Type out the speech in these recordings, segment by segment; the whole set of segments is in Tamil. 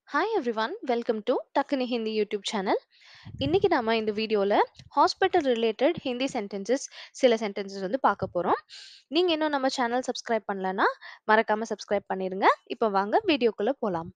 ஹாய் எவ்ரிவன் வெல்கம் டு டக்குனி ஹிந்தி யூடியூப் சேனல் இன்னைக்கு நாம இந்த வீடியோல ஹாஸ்பிட்டல் ரிலேட்டட் ஹிந்தி சென்டென்சஸ் சில சென்டென்சஸ் வந்து பார்க்க போறோம் நீங்க இன்னும் நம்ம சேனல் சப்ஸ்கிரைப் பண்ணலனா மறக்காம சப்ஸ்கிரைப் பண்ணிருங்க இப்போ வாங்க வீடியோக்குள்ள போலாம்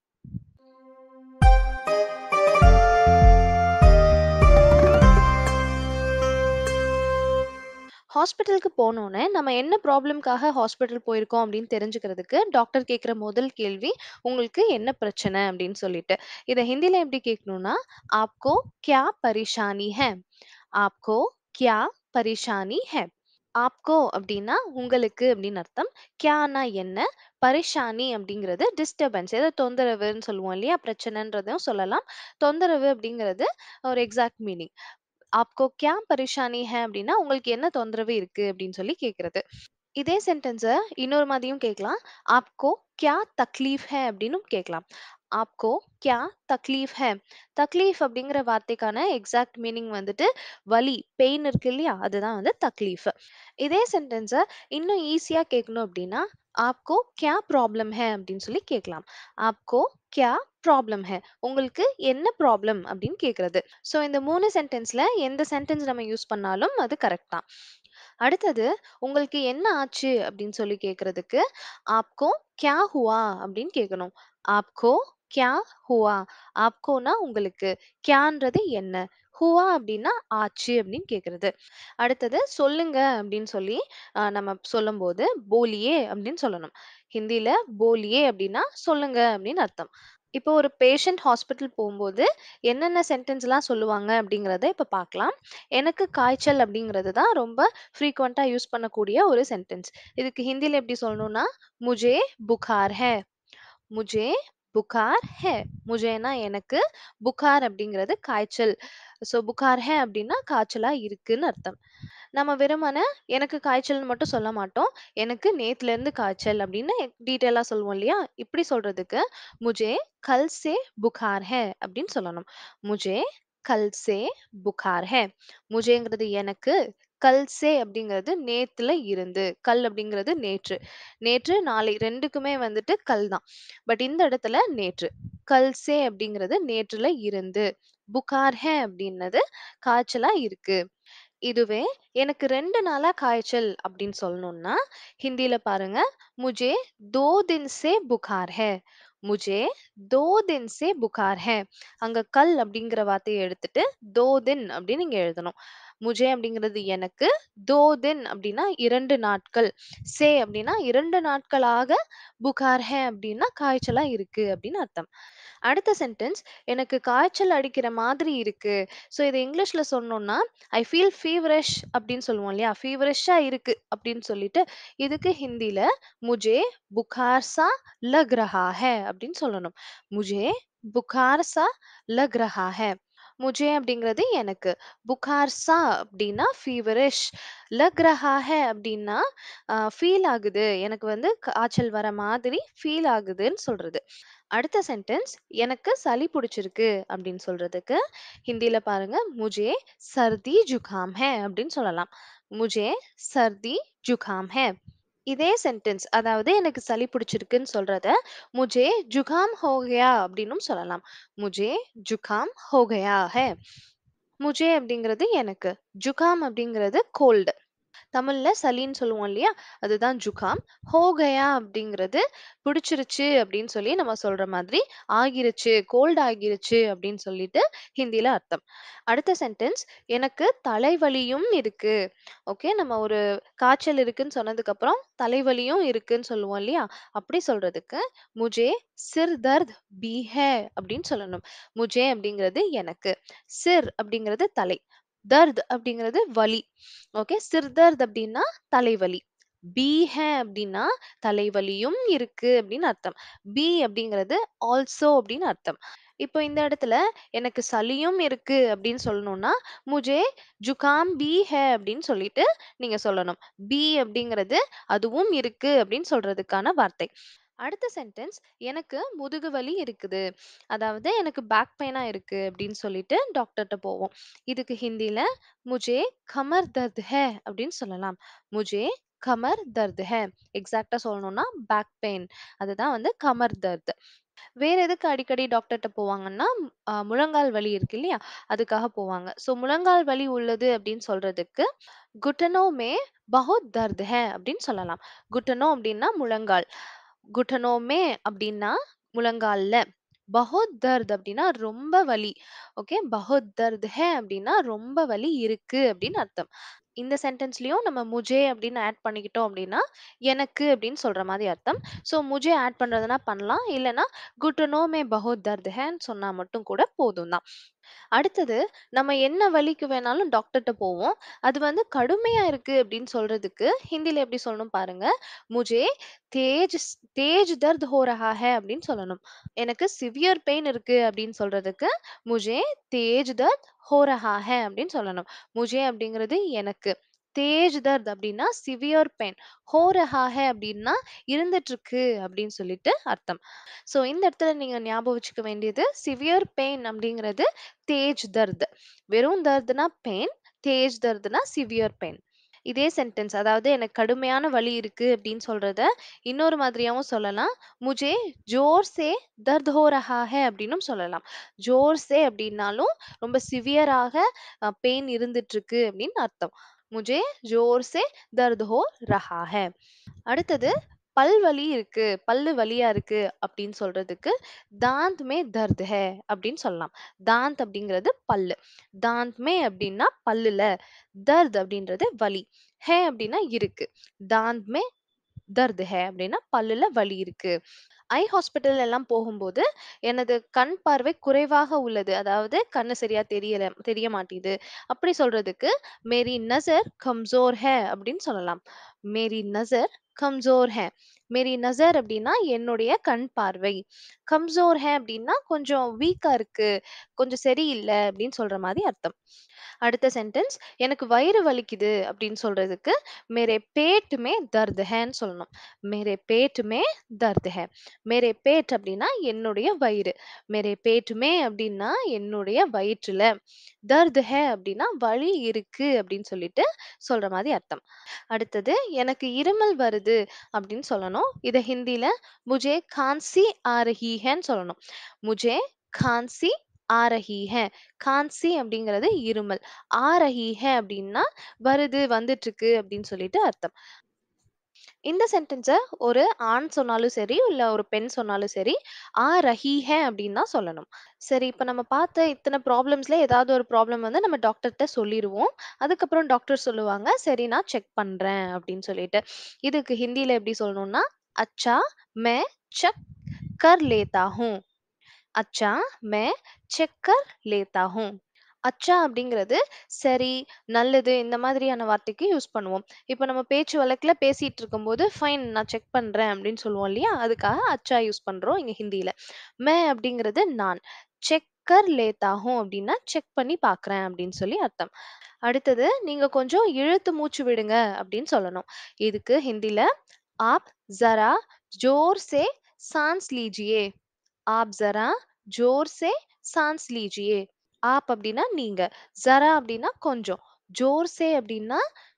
ஹாஸ்பிட்டலுக்கு போனோனே நம்ம என்ன ப்ராப்ளம்காக ஹாஸ்பிட்டல் போயிருக்கோம் அப்படின்னு தெரிஞ்சுக்கிறதுக்கு டாக்டர் கேட்குற முதல் கேள்வி உங்களுக்கு என்ன பிரச்சனை அப்படின்னு சொல்லிட்டு இதை ஹிந்தில எப்படி கேட்கணும்னா ஆப்கோ கியா பரிஷானி ஹே ஆப்கோ கியா பரிஷானி ஹே ஆப்கோ அப்படின்னா உங்களுக்கு அப்படின்னு அர்த்தம் கியானா என்ன பரிஷானி அப்படிங்கிறது டிஸ்டர்பன்ஸ் ஏதோ தொந்தரவுன்னு சொல்லுவோம் இல்லையா பிரச்சனைன்றதையும் சொல்லலாம் தொந்தரவு அப்படிங்கிறது ஒரு எக்ஸாக்ட் மீனிங் ஆப்கோ கியா பரிஷானி ஹே அப்படின்னா உங்களுக்கு என்ன தொந்தரவு இருக்கு அப்படின்னு சொல்லி கேக்குறது இதே சென்டென்ஸை இன்னொரு மாதிரியும் கேட்கலாம் ஆப்கோ கியா தக்லீஃப் ஹே அப்படின்னும் கேட்கலாம் ஆப்கோ கியா தக்லீஃப் ஹே தக்லீஃப் அப்படிங்கிற வார்த்தைக்கான எக்ஸாக்ட் மீனிங் வந்துட்டு வலி பெயின் இருக்கு இல்லையா அதுதான் வந்து தக்லீஃப் இதே சென்டென்ஸை இன்னும் ஈஸியா கேட்கணும் அப்படின்னா ஆப்கோ கியா ப்ராப்ளம் ஹே அப்படின்னு சொல்லி கேட்கலாம் ஆப்கோ கியா ப்ராப்ளம் ஹே உங்களுக்கு என்ன ப்ராப்ளம் அப்படின்னு கேட்கறது ஸோ இந்த மூணு சென்டென்ஸ்ல எந்த சென்டென்ஸ் நம்ம யூஸ் பண்ணாலும் அது கரெக்ட் தான் அடுத்தது உங்களுக்கு என்ன ஆச்சு அப்படின்னு சொல்லி கேட்கறதுக்கு ஆப்கோ கியா ஹுவா அப்படின்னு கேட்கணும் ஆப்கோ கியா ஹுவா ஆப்கோனா உங்களுக்கு கியான்றது என்ன ஹுவா அப்படின்னா ஆச்சு அப்படின்னு கேட்கறது அடுத்தது சொல்லுங்க அப்படின்னு சொல்லி ஆஹ் நம்ம சொல்லும்போது போலியே அப்படின்னு சொல்லணும் ஹிந்தில போலியே அப்படின்னா சொல்லுங்க அப்படின்னு அர்த்தம் இப்போ ஒரு பேஷண்ட் ஹாஸ்பிட்டல் போகும்போது என்னென்ன சென்டென்ஸ்லாம் சொல்லுவாங்க அப்படிங்கிறத இப்போ பார்க்கலாம் எனக்கு காய்ச்சல் அப்படிங்கிறது தான் ரொம்ப ஃப்ரீக்வெண்ட்டாக யூஸ் பண்ணக்கூடிய ஒரு சென்டென்ஸ் இதுக்கு ஹிந்தியில் எப்படி சொல்லணும்னா முஜே புகார் ஹே முஜே புகார் ஹே முஜேனா எனக்கு புகார் அப்படிங்கிறது காய்ச்சல் ஸோ புகார் ஹே அப்படின்னா காய்ச்சலா இருக்குன்னு அர்த்தம் நம்ம வெறுமன எனக்கு காய்ச்சல்னு மட்டும் சொல்ல மாட்டோம் எனக்கு நேத்துல இருந்து காய்ச்சல் அப்படின்னு டீட்டெயிலாக சொல்லுவோம் இல்லையா இப்படி சொல்றதுக்கு முஜே கல் சே புகார் ஹே அப்படின்னு சொல்லணும் முஜே கல் சே புகார் ஹே முஜேங்கிறது எனக்கு கல் சே அப்படிங்கிறது நேத்துல இருந்து கல் அப்படிங்கிறது நேற்று நேற்று நாளை ரெண்டுக்குமே வந்துட்டு கல் தான் பட் இந்த இடத்துல நேற்று கல் சே அப்படிங்கிறது நேற்றுல இருந்து புகார் ஹே அப்படின்னது காய்ச்சலா இருக்கு இதுவே எனக்கு ரெண்டு நாளா காய்ச்சல் அப்படின்னு சொல்லணும்னா ஹிந்தில பாருங்க முஜே தோ தின் சே புகார் ஹே முஜே தோ தின் சே புகார் ஹே அங்க கல் அப்படிங்கிற வார்த்தையை எடுத்துட்டு தோ தின் அப்படின்னு இங்க எழுதணும் முஜே அப்படிங்கிறது எனக்கு தோ தின் அப்படின்னா இரண்டு நாட்கள் சே அப்படின்னா இரண்டு நாட்களாக புகார் ஹே அப்படின்னா காய்ச்சலா இருக்கு அப்படின்னு அர்த்தம் அடுத்த சென்டென்ஸ் எனக்கு காய்ச்சல் அடிக்கிற மாதிரி இருக்கு ஸோ இதை இங்கிலீஷ்ல சொன்னோம்னா ஐ ஃபீல் ஃபீவரிஷ் அப்படின்னு சொல்லுவோம் இல்லையா ஃபீவரிஷா இருக்கு அப்படின்னு சொல்லிட்டு இதுக்கு ஹிந்தில முஜே புகார் சா லக் ரஹா ஹே அப்படின்னு சொல்லணும் முஜே புகார் சா லக் ரஹா ஹே முஜே அப்படிங்கிறது எனக்கு புகார் சா அப்படின்னா ஃபீவரிஷ் லக் ரஹா ஹே அப்படின்னா ஃபீல் ஆகுது எனக்கு வந்து காய்ச்சல் வர மாதிரி ஃபீல் ஆகுதுன்னு சொல்றது அடுத்த சென்டென்ஸ் எனக்கு சளி பிடிச்சிருக்கு அப்படின்னு சொல்றதுக்கு ஹிந்தில பாருங்க முஜே சர்தி ஜுகாம் ஹே அப்படின்னு சொல்லலாம் முஜே சர்தி ஜுகாம் ஹே இதே சென்டென்ஸ் அதாவது எனக்கு சளி பிடிச்சிருக்குன்னு சொல்றத முஜே ஜுகாம் ஹோகயா அப்படின்னும் சொல்லலாம் முஜே ஜுகாம் ஹோகயா ஹே முஜே அப்படிங்கிறது எனக்கு ஜுகாம் அப்படிங்கிறது கோல்டு தமிழ்ல சளின்னு சொல்லுவோம் இல்லையா அதுதான் ஜுகாம் ஹோகயா அப்படிங்கிறது பிடிச்சிருச்சு அப்படின்னு சொல்லி நம்ம சொல்ற மாதிரி ஆகிருச்சு கோல்டு ஆகிருச்சு அப்படின்னு சொல்லிட்டு ஹிந்தில அர்த்தம் அடுத்த சென்டென்ஸ் எனக்கு தலைவலியும் இருக்கு ஓகே நம்ம ஒரு காய்ச்சல் இருக்குன்னு சொன்னதுக்கு அப்புறம் தலைவலியும் இருக்குன்னு சொல்லுவோம் இல்லையா அப்படி சொல்றதுக்கு முஜே சிர் தர்த் பி ஹே அப்படின்னு சொல்லணும் முஜே அப்படிங்கிறது எனக்கு சிர் அப்படிங்கிறது தலை தர்த் அப்படிங்கிறது வலி ஓகே சிர்தர்த் அப்படின்னா தலைவலி பி ஹே அப்படின்னா தலைவலியும் இருக்கு அப்படின்னு அர்த்தம் பி அப்படிங்கிறது ஆல்சோ அப்படின்னு அர்த்தம் இப்போ இந்த இடத்துல எனக்கு சளியும் இருக்கு அப்படின்னு சொல்லணும்னா முஜே ஜுகாம் பி ஹே அப்படின்னு சொல்லிட்டு நீங்க சொல்லணும் பி அப்படிங்கிறது அதுவும் இருக்கு அப்படின்னு சொல்றதுக்கான வார்த்தை அடுத்த சென்டென்ஸ் எனக்கு முதுகு வலி இருக்குது அதாவது எனக்கு பேக் பெயினா இருக்கு அப்படின்னு சொல்லிட்டு டாக்டர்கிட்ட போவோம் இதுக்கு ஹிந்தில முஜே கமர் தர்த் ஹே அப்படின்னு சொல்லலாம் முஜே கமர் தர்த் ஹே எக்ஸாக்டா சொல்லணும்னா பேக் பெயின் அதுதான் வந்து கமர் தர்த் வேற எதுக்கு அடிக்கடி டாக்டர்ட்ட போவாங்கன்னா, அ முழங்கால் வலி இருக்கு இல்லையா? அதுக்காக போவாங்க. ஸோ முழங்கால் வலி உள்ளது அப்படின்னு சொல்றதுக்கு, "घुटनों में बहुत दर्द है" அப்படின்னு சொல்லலாம். "घुटनों" அப்படின்னா முழங்கால். "घुटनों में" அப்படின்னா முழங்கால்ல. "बहुत दर्द" அப்படின்னா ரொம்ப வலி. ஓகே. "बहुत दर्द है" அப்படின்னா ரொம்ப வலி இருக்கு அப்படின்னு அர்த்தம். இந்த சென்டென்ஸ்லயும் நம்ம "मुझे" அப்படின்னு ஆட் பண்ணிக்கிட்டோம் அப்படின்னா, எனக்கு அப்படின்னு சொல்ற மாரி அர்த்தம். ஸோ "मुझे" ஆட் பண்றதுனா பண்ணலாம். இல்லன்னா "घुटनों में बहुत दर्द है"ன்னு சொன்னா மட்டும் கூட போதும் தான். அடுத்தது நம்ம என்ன வலிக்கு வேணாலும் டாக்டர்ட்ட போவோம். அது வந்து கடுமையா இருக்கு அப்படின்னு சொல்றதுக்கு ஹிந்தில எப்படி சொல்லணும் பாருங்க. "मुझे तेज स तेज दर्द हो रहा है" அப்படின்னு சொல்லணும். எனக்கு சிவியர் பெயின் இருக்கு அப்படின்னு சொல்றதுக்கு, "मुझे तेज दर्द हो रहा है" அப்படின்னு சொல்லணும். "मुझे" அப்படிங்கிறது எனக்கு. "तेज दर्द" அப்படின்னா சிவியர் பெயின். "हो रहा है" அப்படின்னா இருந்துட்டுருக்கு அப்படின்னு சொல்லிட்டு அர்த்தம். ஸோ இந்த இடத்துல நீங்க ஞாபகம் வச்சுக்க வேண்டியது, சிவியர் பெயின் அப்படிங்கிறது தேஜ் தர்த். வெறும் தர்த்னா பெயின், தேஜ் தர்த்னா சிவியர் பெயின். இதே சென்டென்ஸ் அதாவது எனக்கு கடுமையான வலி இருக்கு அப்படின்னு சொல்றத இன்னொரு மாதிரியாவும் சொல்லலாம். "मुझे जोर से दर्द हो रहा है" அப்படின்னும் சொல்லலாம். "जोर से" அப்படின்னாலும் ரொம்ப சிவியராக அ பெயின் இருந்துட்டுருக்கு அப்படின்னு அர்த்தம். "मुझे जोर से दर्द हो रहा है" அடுத்தது பல் வலி இருக்கு, பல்லு வலியா இருக்கு அப்படின்னு சொல்றதுக்கு, "दांत में दर्द है" அப்படின்னு சொல்லலாம். தாந்த் அப்படிங்கிறது பல்லு. "दांत में" அப்படின்னா பல்லுல, "दर्द" அப்படின்றது வலி. "है" அப்படின்னா இருக்கு. "दांत में दर्द है" அப்படின்னா பல்லுல வலி இருக்கு. ஐ ஹாஸ்பிட்டல் எல்லாம் போகும்போது, எனது கண் பார்வை குறைவாக உள்ளது. அதாவது கண்ணு சரியா தெரியல தெரிய மாட்டீது. அப்படி சொல்றதுக்கு, "मेरी नज़र कमज़ोर है" அப்படின்னு சொல்லலாம். "मेरी नज़र कमज़ोर है" "मेरी नज़र" அப்படின்னா என்னுடைய கண் பார்வை. "कमज़ोर है" அப்படின்னா கொஞ்சம் வீக்கா இருக்கு, கொஞ்சம் சரியில்ல அப்படின்னு சொல்ற மாரி அர்த்தம். அடுத்த சென்டென்ஸ், எனக்கு வயிறு வலிக்குது அப்படின்னு சொல்றதுக்கு, "मेरे पेट में दर्द है"ன்னு சொல்லணும். "मेरे पेट में दर्द है" "मेरे पेट" அப்படின்னா என்னுடைய வயிறு. "मेरे पेट में" அப்படின்னா என்னுடைய வயிற்றுல. "दर्द है" அப்படின்னா வலி இருக்கு அப்படின்னு சொல்லிட்டு சொல்ற மாரி அர்த்தம். அடுத்தது, எனக்கு இருமல் வருது அப்படின்னு சொல்லணும். இத ஹிந்தில "मुझे खांसी आ रही है"ன்னு சொல்லணும். "मुझे खांसी आ रही है" खांसी அப்படிங்கிறது இருமல். "आ रही है" அப்படின்னா வருது, வந்துட்டுருக்கு அப்படின்னு சொல்லிட்டு அர்த்தம். இந்த சென்டென்ஸ ஒரு ஆண் சொன்னாலும் சரி, இல்ல ஒரு பெண் சொன்னாலும் சரி, "आ रही है" அப்படின்னு தான் சொல்லணும். சரி, இப்ப நம்ம பார்த்த இத்தன ப்ராப்ளம்ஸ்ல ஏதாவது ஒரு ப்ராப்ளம் வந்து நம்ம டாக்டர்ட்ட சொல்லிருவோம். அதுக்கப்புறம் டாக்டர் சொல்லுவாங்க, "சரி நான் செக் பண்றேன்" அப்படின்னு சொல்லிட்டு. இதுக்கு ஹிந்தில எப்படி சொல்லணும்னா, "अच्छा मैं चेक कर लेता हूँ" "अच्छा मैं चेक कर लेता हूँ" "अच्छा" அப்படிங்கிறது சரி, நல்லது இந்த மாதிரியான வார்த்தைக்கு யூஸ் பண்ணுவோம். இப்ப நம்ம பேச்சு வழக்குல பேசிட்டு இருக்கும்போது, "ஃபைன் நான் செக் பண்றேன்" அப்படின்னு சொல்லுவோம் இல்லையா? அதுக்காக "अच्छा" யூஸ் பண்றோம் இங்க ஹிந்தில. "मैं" அப்படிங்கிறது நான். "செக் कर लेता हूँ" அப்படின்னா செக் பண்ணி பார்க்குறேன் அப்படின்னு சொல்லி அர்த்தம். அடுத்தது, நீங்க கொஞ்சம் இழுத்து மூச்சு விடுங்க அப்படின்னு சொல்லணும். இதுக்கு ஹிந்தில, "आप ज़रा ज़ोर से साँस लीजिए" "आप ज़रा ज़ोर से साँस लीजिए" "आप" அப்படின்னா நீங்க. "ज़रा" அப்படின்னா கொஞ்சம். "ज़ोर से" அப்படின்னா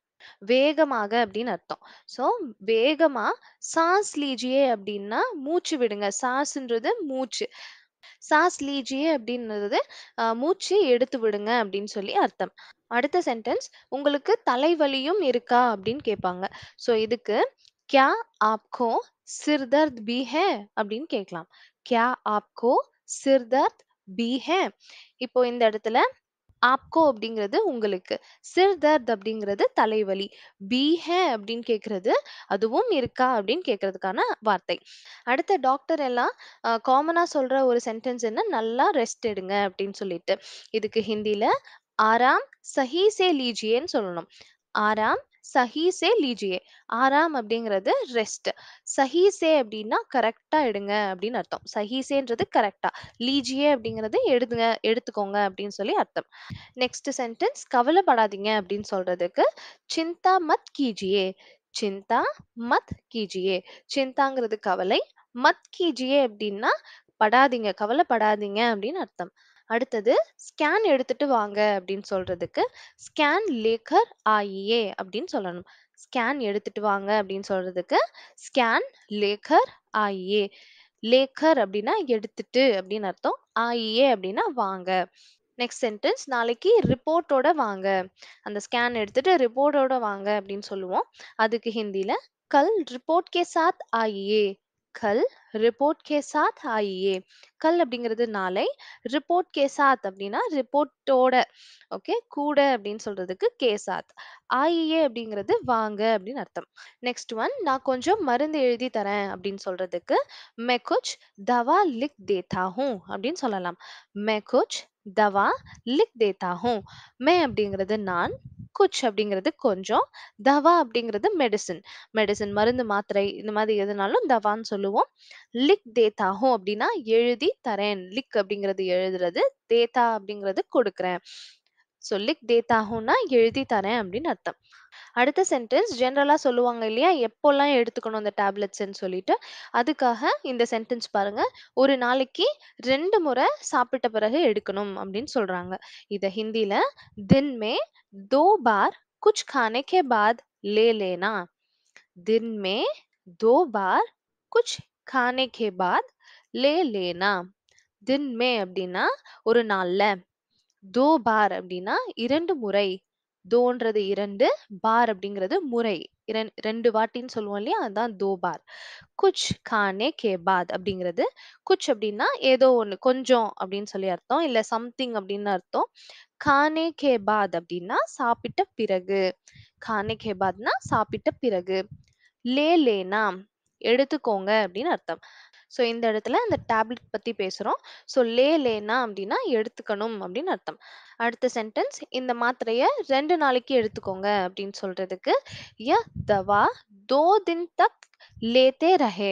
வேகமாக அப்படின்னு அர்த்தம். ஸோ வேகமா "साँस लीजिए" அப்படின்னா மூச்சு விடுங்க. சாஸ்ன்றது மூச்சு. "साँस लीजिए" அப்படின்றது அ மூச்சு எடுத்து விடுங்க அப்படின்னு சொல்லி அர்த்தம். அடுத்த சென்டென்ஸ், உங்களுக்கு தலைவலியும் இருக்கா அப்படின்னு கேட்பாங்க. ஸோ இதுக்கு, "क्या आपको सिर दर्द भी है" அப்படின்னு கேட்கலாம். "क्या आपको सिर दर्द भी है" இப்போ இந்த இடத்துல "आपको" அப்படிங்கிறது உங்களுக்கு. "सिर दर्द" அப்படிங்கிறது தலைவலி. "भी है" அப்படின்னு கேட்கிறது, அதுவும் இருக்கா அப்படின்னு கேட்கறதுக்கான வார்த்தை. அடுத்த டாக்டர் எல்லாம் அ காமனா சொல்ற ஒரு சென்டென்ஸ் என்ன, "நல்லா ரெஸ்ட் எடுங்க" அப்படின்னு சொல்லிட்டு. இதுக்கு ஹிந்தில, "आराम सही से लीजिए"ன்னு சொல்லணும். "आराम सही से लीजिए" ஆராம் அப்படிங்கிறது ரெஸ்ட். "सही से" அப்படின்னா கரெக்ட்டா எடுங்க அப்படின்னு அர்த்தம். "सही से"ன்றது கரெக்ட்டா. "लीजिए" அப்படிங்கிறது எடுங்க எடுத்துக்கோங்க அப்படின்னு சொல்லி அர்த்தம். நெக்ஸ்ட் சென்டென்ஸ், கவலைப்படாதீங்க அப்படின்னு சொல்றதுக்கு, "चिंता मत कीजिए" "चिंता मत कीजिए" சிந்தாங்கிறது கவலை. "मत कीजिए" அப்படின்னா படாதீங்க, கவலைப்படாதீங்க அப்படின்னு அர்த்தம். அடுத்தது, "ஸ்கேன் எடுத்துட்டு வாங்க" அப்படின்னு சொல்றதுக்கு, "ஸ்கேன் लेकर आइए" அப்படின்னு சொல்லணும். ஸ்கேன் எடுத்துட்டு வாங்க அப்படின்னு சொல்றதுக்கு, "ஸ்கேன் लेकर आइए" லேக்கர் அப்படின்னா எடுத்துட்டு அப்படின்னு அர்த்தம் ஆயியே அப்படின்னா வாங்க நெக்ஸ்ட் சென்டென்ஸ் நாளைக்கு ரிப்போர்ட்டோட வாங்க அந்த ஸ்கேன் எடுத்துட்டு ரிப்போர்ட்டோட வாங்க அப்படின்னு சொல்லுவோம் அதுக்கு ஹிந்தில கல் ரிப்போர்ட் கே சாத் ஆயியே கல் ரிப்போர்ட் கே சாத் ஆயியே கல் அப்படிங்கிறது நாளை ரிப்போர்ட் கே சாத் அப்படின்னா ரிப்போர்ட்டோட ஓகே கூட அப்படின்னு சொல்றதுக்கு கே சாத் ஆயியே அப்படிங்கிறது வாங்க அப்படின்னு அர்த்தம் நெக்ஸ்ட் ஒன் நான் கொஞ்சம் மருந்து எழுதி தரேன் அப்படின்னு சொல்றதுக்கு மே குச் தவா லிக் தேதா ஹூம் அப்படின்னு சொல்லலாம் மே குச் தவா லிக் தேதா ஹூம் மே அப்படிங்கிறது நான் குச் அப்படிங்கிறது கொஞ்சம் தவா அப்படிங்கிறது மெடிசின் மெடிசின் மருந்து மாத்திரை இந்த மாதிரி எதுனாலும் தவான்னு சொல்லுவோம் லிக் தேதா ஹூம் அப்படின்னா எழுதி தரேன் லிக் அப்படிங்கிறது எழுதுறது தேதா அப்படிங்கிறது கொடுக்குறேன் ஸோ லிக் தேதா ஹூம்னா எழுதி தரேன் அப்படின்னு அர்த்தம் அடுத்த சென்டென்ஸ் ஜென்ரலா சொல்லுவாங்க இல்லையா எப்போல்லாம் எடுத்துக்கணும் அந்த டேப்லெட்ஸ்ன்னு சொல்லிட்டு அதுக்காக இந்த சென்டென்ஸ் பாருங்க ஒரு நாளைக்கு ரெண்டு முறை சாப்பிட்ட பிறகு எடுக்கணும் அப்படின்னு சொல்றாங்க இத ஹிந்தில தின் மே दो बार कुछ खाने के बाद ले लेना दिन में दो बार कुछ खाने के बाद ले लेना தின் மே அப்படின்னா ஒரு நாள்ல தோ பார் அப்படின்னா இரண்டு முறை தோன்றது இரண்டு பார் அப்படிங்கிறது முறை இரண்- ரெண்டு வாட்டின்னு சொல்லுவோம் இல்லையா அதான் தோ பார் குச் கானே கே பாத் அப்படிங்கிறது குச் அப்படின்னா ஏதோ ஒண்ணு கொஞ்சம் அப்படின்னு சொல்லி அர்த்தம் இல்ல சம்திங் அப்படின்னு அர்த்தம் கானே கே பாத் அப்படின்னா சாப்பிட்ட பிறகு கானே கே பாத்னா சாப்பிட்ட பிறகு லே லேனா எடுத்துக்கோங்க அப்படின்னு அர்த்தம் ஸோ இந்த இடத்துல அந்த டேப்லெட் பத்தி பேசுறோம் ஸோ லே லேனா அப்படின்னா எடுத்துக்கணும் அப்படின்னு அர்த்தம் அடுத்த சென்டென்ஸ் இந்த மாத்திரைய ரெண்டு நாளைக்கு எடுத்துக்கோங்க அப்படின்னு சொல்றதுக்கு ய தவா தோ தின் தக் லேத்தே ரஹே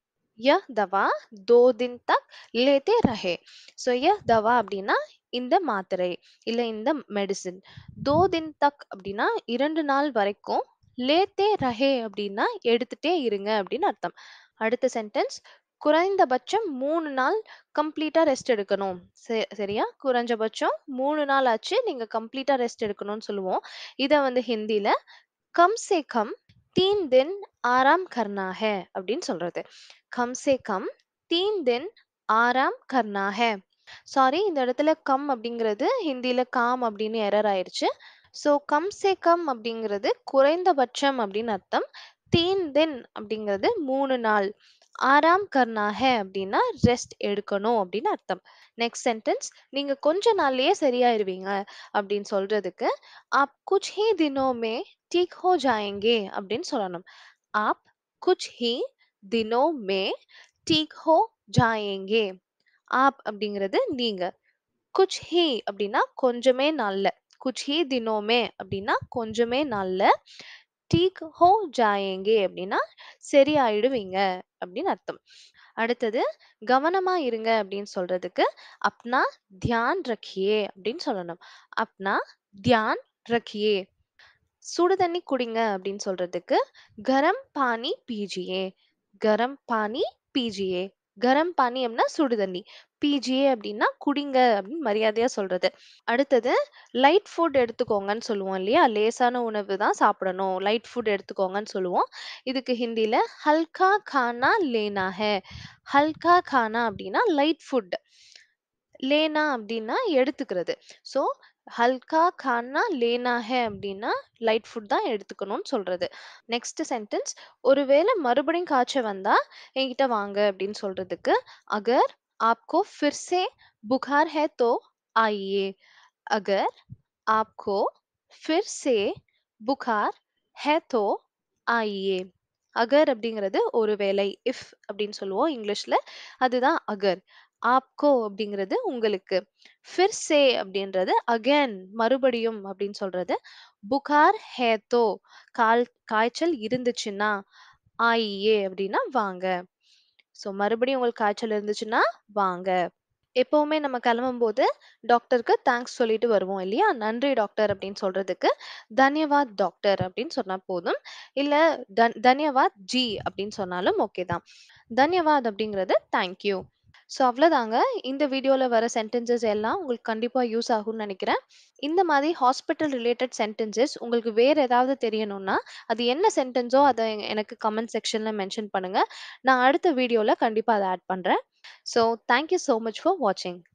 ய தவா தோ தின் தக் லேத்தே ரஹே ஸோ ய தவா அப்படின்னா இந்த மாத்திரை இல்ல இந்த மெடிசின் தோ தின் தக் அப்படின்னா இரண்டு நாள் வரைக்கும் லேத்தே ரஹே அப்படின்னா எடுத்துட்டே இருங்க அப்படின்னு அர்த்தம் அடுத்த சென்டென்ஸ் குறைந்தபட்சம் மூணு நாள் கம்ப்ளீட்டா ரெஸ்ட் எடுக்கணும் சே- சரியா குறைஞ்சபட்சம் மூணு நாள் ஆச்சு நீங்க கம்ப்ளீட்டா ரெஸ்ட் எடுக்கணும்னு சொல்லுவோம் இத வந்து ஹிந்தில கம் சே கம் தீன் தின் ஆராம் கர்னா ஹே அப்படின்னு சொல்றது கம் சே கம் தீன் தின் ஆராம் கர்னா ஹே சாரி இந்த இடத்துல கம் அப்படிங்கிறது ஹிந்தில காம் அப்படின்னு எரர் ஆயிருச்சு ஸோ கம் சே கம் அப்படிங்கிறது குறைந்தபட்சம் அப்படின்னு அர்த்தம் தீன் தின் அப்படிங்கிறது மூணு நாள் ஆராம் கர்னா ஹே அப்படின்னா ரெஸ்ட் எடுக்கணும் அப்படின்னு அர்த்தம் நெக்ஸ்ட் சென்டென்ஸ் நீங்க கொஞ்ச நாள்லயே சரியாயிருவீங்க அப்படின்னு சொல்றதுக்கு ஆப் குச் ஹி தினோ மே டீக் ஹோ ஜாயேங்கே அப்படின்னு சொல்லணும் ஆப் குச் ஹி தினோ மே டீக் ஹோ ஜாயேங்கே ஆப் அப்படிங்கிறது நீங்க குச் ஹி அப்படின்னா கொஞ்சமே நாள்ல குச் ஹி தினோமே அப்படின்னா கொஞ்சமே நாள்ல டீக் ஹோ ஜாயேங்கே அப்படின்னா சரியாயிடுவீங்க அப்படின்னு அர்த்தம் அடுத்தது கவனமா இருங்க அப்படின்னு சொல்றதுக்கு அப்னா தியான் ரக்கியே அப்படின்னு சொல்லணும் அப்னா தியான் ரக்கியே சுடு தண்ணி குடிங்க அப்படின்னு சொல்றதுக்கு கரம் பானி பீஜியே கரம் பானி பீஜியே கரம் பானி அப்படின்னா சுடு தண்ணி பிஜிஏ அப்படின்னா குடிங்க அப்படின்னு மரியாதையா சொல்றது அடுத்தது லைட் ஃபுட் எடுத்துக்கோங்கன்னு சொல்லுவோம் இல்லையா லேசான உணவு தான் சாப்பிடணும் லைட் ஃபுட் எடுத்துக்கோங்கன்னு சொல்லுவோம் இதுக்கு ஹிந்தில ஹல்கா கானா லேனா ஹே ஹல்கா கானா அப்படின்னா லைட் ஃபுட் லேனா அப்படின்னா எடுத்துக்கிறது ஸோ ஹல்கா கானா லேனா ஹே அப்படின்னா லைட் ஃபுட் தான் எடுத்துக்கணும்னு சொல்றது நெக்ஸ்ட் சென்டென்ஸ் ஒருவேளை மறுபடியும் காய்ச்சல் வந்தா என்கிட்ட வாங்க அப்படின்னு சொல்றதுக்கு அகர் आपको फिर से बुखार है तो आइए अगर आपको फिर से बुखार है तो आइए அகர் அப்படிங்கிறது ஒருவேளை இஃப் அப்படின்னு சொல்லுவோம் இங்கிலீஷ்ல அதுதான் அகர் ஆப்கோ அப்படிங்கிறது உங்களுக்கு ஃபிர் சே அப்படின்றது அகேன் மறுபடியும் அப்படின்னு சொல்றது புகார் ஹேத்தோ கால் காய்ச்சல் இருந்துச்சுன்னா ஆயியே அப்படின்னா வாங்க ஸோ மறுபடியும் உங்களுக்கு காய்ச்சல் இருந்துச்சுன்னா வாங்க எப்பவுமே நம்ம கிளம்பும்போது டாக்டருக்கு தேங்க்ஸ் சொல்லிட்டு வருவோம் இல்லையா நன்றி டாக்டர் அப்படின்னு சொல்றதுக்கு தன்யவாத் டாக்டர் அப்படின்னு சொன்னா போதும் இல்ல தன் தன்யவாத் ஜி அப்படின்னு சொன்னாலும் ஓகே தான் தன்யவாத் அப்படிங்கிறது தேங்க்யூ ஸோ அவ்வளோதாங்க. இந்த வீடியோல வர சென்டென்சஸ் எல்லாம் உங்களுக்கு கண்டிப்பா யூஸ் ஆகும்னு நெனைக்கிறேன். இந்த மாதிரி ஹாஸ்பிட்டல் ரிலேட்டட் சென்டென்சஸ் உங்களுக்கு வேற ஏதாவது தெரியணும்னா, அது என்ன சென்டென்ஸோ அத எனக்கு கமெண்ட் செக்ஷன்ல மென்ஷன் பண்ணுங்க. நான் அடுத்த வீடியோல கண்டிப்பா அத ஆட் பண்றேன். So thank you so much for வாட்சிங்.